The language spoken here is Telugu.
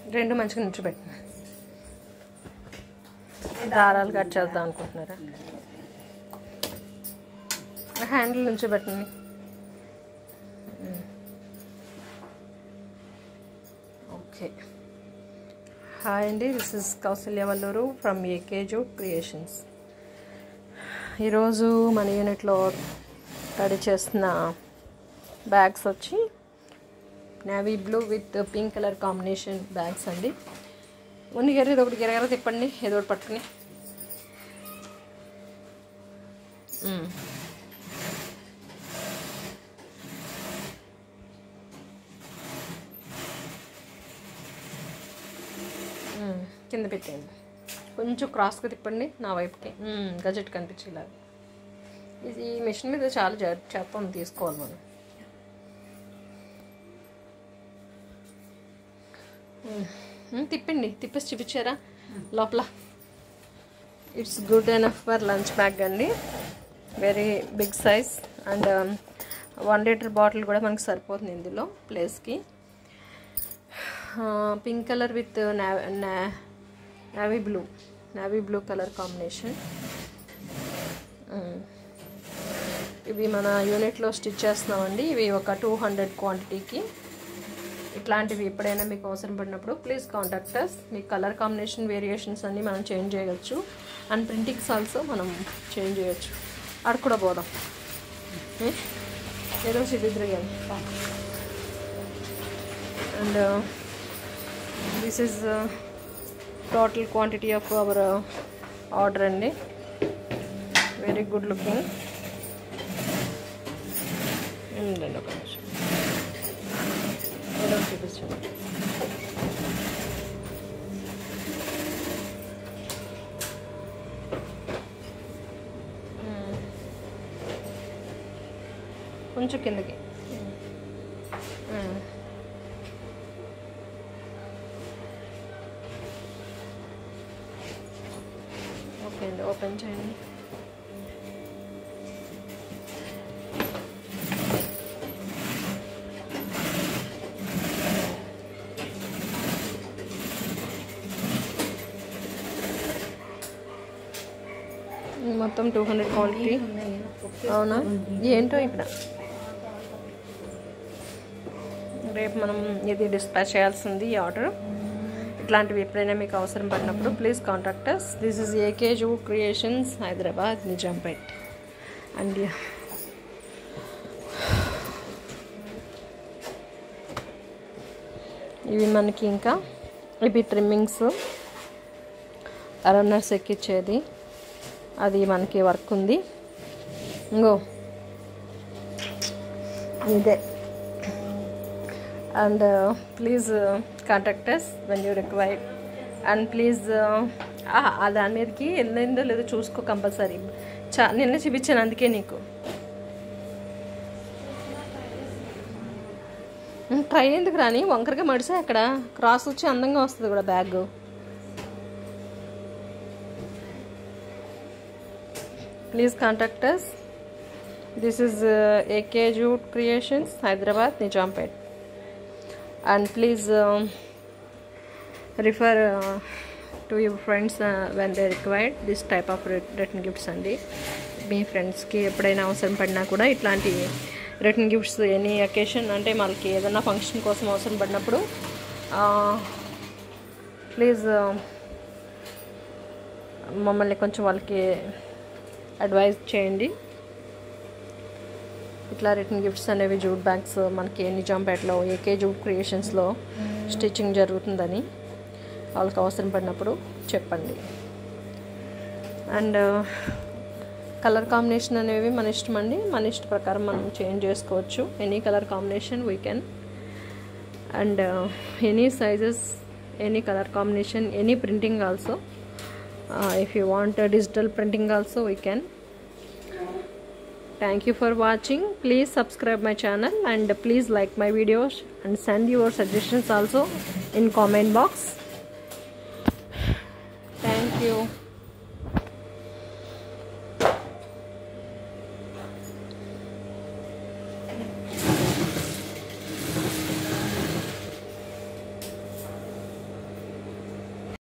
రెండు మంచిగా నిల్చోబెట్టు దారాలు కట్ చేద్దాం అనుకుంటున్నారా హ్యాండిల్ నిల్చోబెట్టండి ఓకే హాయ్ అండి this is Kausalya Valluru from AK jute creations ఈరోజు మన యూనిట్లో రెడీ చేస్తున్న బ్యాగ్స్ వచ్చి navy blue with pink colour combination bags అండి ఉన్ని గారు ఇది ఒకటి గిరగర తిప్పండి ఏదో ఒకటి పట్టుకుని మ్మ్. మ్మ్. కింద పెట్టేయండి కొంచెం క్రాస్గా తిప్పండి నా వైపుకి మ్మ్. గజెట్ కనిపించేలాగా ఇది మిషన్ మీద చాలా జా- చేత్తం తీసుకోవాలి మనం మ్మ్. తిప్పండి తిప్పేసి చూపించారా లోపల it's good enough for lunch bag అండి very big size and one litre bottle కూడా మనకు సరిపోతుంది ఇందులో ప్లేస్కి pink colour with navy blue navy blue colour combination ఇవి మన యూనిట్లో స్టిచ్ చేస్తున్నామండి ఇవి ఒక టూ హండ్రెడ్ క్వాంటిటీకి ఇట్లాంటివి ఎప్పుడైనా మీకు అవసరం పడినప్పుడు ప్లీజ్ కాంటాక్ట్ అస్ మీ కలర్ కాంబినేషన్ వేరియేషన్స్ అన్నీ మనం చేంజ్ చేయవచ్చు అండ్ ప్రింటింగ్స్ ఆల్సో మనం చేంజ్ చేయొచ్చు అక్కడ కూడా పోదాం ఏ? ఏదో సిద్ధిద్రు కానీ and this is total quantity of our order అండి వెరీ గుడ్ లుకింగ్ ఉండండి ఒక నిమిషం ఏదో ఒకటి చూపించండి మ్మ్. కొంచెం కిందకి మ్మ్. ఓకే అండి ఓపెన్ చేయండి మొత్తం టూ హండ్రెడ్ క్వాంటిటీ అవునా ఏంటో ఇక్కడ రేపు మనం ఇది డిస్పాచ్ చేయాల్సింది ఈ ఆర్డర్ ఇట్లాంటివి ఎప్పుడైనా మీకు అవసరం పడినప్పుడు please contact us this is AK jute creations Hyderabad Nizampet and ఇవి మనకి ఇంకా ఇవి ట్రిమ్మింగ్స్ రన్నర్స్ ఎక్కిచ్చేది అది మనకి వర్క్ ఉంది ఇంగో ఇదే and please contact us when you required and please దాని మీదకి వెళ్ళిందో లేదో చూసుకో కంపల్సరీ చా నిన్న చూపించాను అందుకే నీకు ట్రై ఎందుకు రాని వంకరగా మడిసా అక్కడ క్రాస్ వచ్చి అందంగా వస్తుంది కూడా bag please contact us this is AK jute creations Hyderabad Nizampet and please refer to your friends when they required this type of return gifts అండి మీ ఫ్రెండ్స్కి ఎప్పుడైనా అవసరం పడినా కూడా ఇట్లాంటి రిటర్న్ గిఫ్ట్స్ ఎనీ అకేషన్ అంటే వాళ్ళకి ఏదైనా ఫంక్షన్ కోసం అవసరం పడినప్పుడు ప్లీజ్ మమ్మల్ని కొంచెం వాళ్ళకి అడ్వైజ్ చేయండి ఇట్లా రిటర్న్ గిఫ్ట్స్ అనేవి జూట్ బ్యాగ్స్ మనకి నిజాంపేటలో ఏకే జూట్ క్రియేషన్స్లో స్టిచ్చింగ్ జరుగుతుందని వాళ్ళకి అవసరం పడినప్పుడు చెప్పండి అండ్ కలర్ కాంబినేషన్ అనేవి మన ఇష్టం అండి మన ఇష్ట ప్రకారం మనం చేంజ్ చేసుకోవచ్చు any colour combination we can and any sizes any colour combination any printing also if you want digital printing also we can thank you for watching please subscribe my channel and please like my videos and send your suggestions also in comment box thank you